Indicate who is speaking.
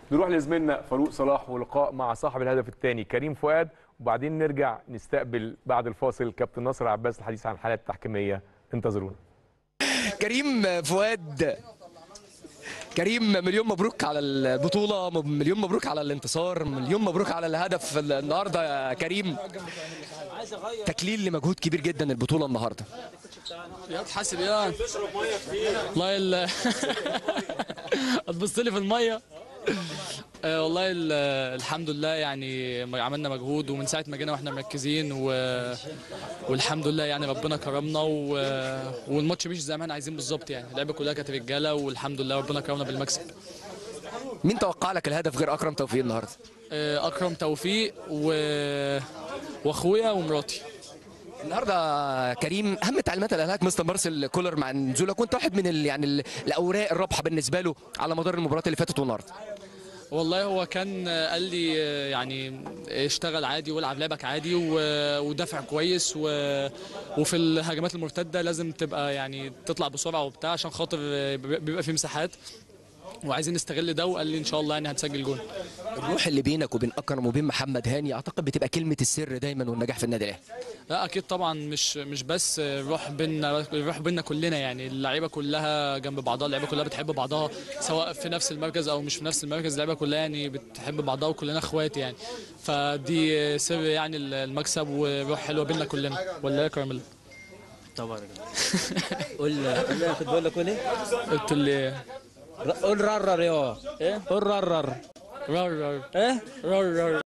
Speaker 1: نروح لزميلنا فاروق صلاح ولقاء مع صاحب الهدف الثاني كريم فؤاد وبعدين نرجع نستقبل بعد الفاصل كابتن ناصر عباس الحديث عن الحالات التحكيميه انتظرونا
Speaker 2: كريم فؤاد كريم مليون مبروك على البطولة مليون مبروك على الانتصار مليون مبروك على الهدف النهاردة يا كريم تكليل لمجهود كبير جدا البطولة النهاردة
Speaker 3: يا تحاسب يا والله ال هتبص لي في الميه آه، والله ال- الحمد لله يعني عملنا مجهود ومن ساعه ما جينا واحنا مركزين و... والحمد لله يعني ربنا كرمنا و... والماتش مش زي ما احنا عايزين بالظبط يعني اللعبه كلها كانت رجاله والحمد لله ربنا كرمنا بالمكسب
Speaker 2: مين توقع لك الهدف غير أكرم توفيق النهاردة
Speaker 3: آه، اكرم توفيق و... واخويا ومراتي
Speaker 2: النهارده كريم اهم تعليمات اللي قالها لك مستر مارسيل كولر مع نزولك وانت واحد من ال يعني ال- الاوراق الرابحه بالنسبه له على مدار المباريات اللي فاتت والنهارده
Speaker 3: والله هو كان قال لي يعني اشتغل عادي والعب لعبك عادي و- ودافع كويس و... وفي الهجمات المرتده لازم تبقى يعني تطلع بسرعه وبتاع عشان خاطر بيبقى في مساحات وعايزين نستغل ده وقال لي ان شاء الله يعني هتسجل جون
Speaker 2: الروح اللي بينك وبين اكرم وبين محمد هاني اعتقد بتبقى كلمه السر دايما والنجاح في النادي الاهلي
Speaker 3: لا اكيد طبعا مش مش بس روح بينا روح بينا كلنا يعني اللعيبه كلها جنب بعضها اللعيبه كلها بتحب بعضها سواء في نفس المركز او مش في نفس المركز اللعيبه كلها يعني بتحب بعضها وكلنا اخوات يعني فدي سر يعني المكسب وروح حلوه بينا كلنا ولا يا كراميل
Speaker 4: طبعا قول قول لي كنت بقول لك قول ايه؟
Speaker 3: قلت لي
Speaker 4: قول ررر يا
Speaker 3: ايه
Speaker 4: قول ررر
Speaker 3: رر رر
Speaker 4: ايه؟
Speaker 3: رر رر